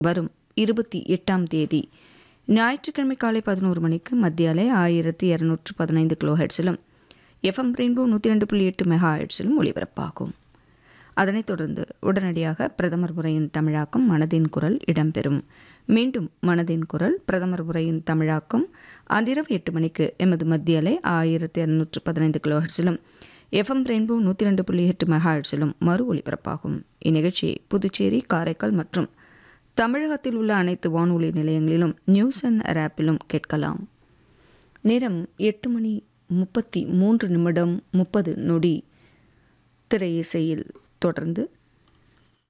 வரும் இருபத்தி எட்டாம் தேதி ஞாயிற்றுக்கிழமை காலை பதினோரு மணிக்கு மத்திய அலை ஆயிரத்தி இரநூற்று பதினைந்து கிலோ ஹெட்ஸிலும் எஃப்எம் ரெயின்போ நூற்றி ரெண்டு புள்ளி எட்டு மெகா ஹெட்ஸிலும் ஒலிபரப்பாகும் அதனைத் தொடர்ந்து உடனடியாக பிரதமர் உரையின் தமிழாக்கம் மனதின் குரல் இடம்பெறும் மீண்டும் மனதின் குரல் பிரதமர் உரையின் தமிழாக்கம் அன்றிரவு எட்டு மணிக்கு எமது மத்திய அலை ஆயிரத்தி இரநூற்று பதினைந்து கிலோ ஹெட்ஸிலும் எஃப்எம் ரெயின்போ நூற்றி ரெண்டு புள்ளி எட்டு மெகா ஹெட்ஸிலும் மறு ஒலிபரப்பாகும் இந்நிகழ்ச்சியை புதுச்சேரி காரைக்கால் மற்றும் தமிழகத்தில் உள்ள அனைத்து வானொலி நிலையங்களிலும் நியூஸ் அண்ட் ஆப்பிலும் கேட்கலாம் நேரம் எட்டு மணி முப்பத்தி மூன்று நிமிடம் முப்பது நொடி திரை இசையில் தொடர்ந்து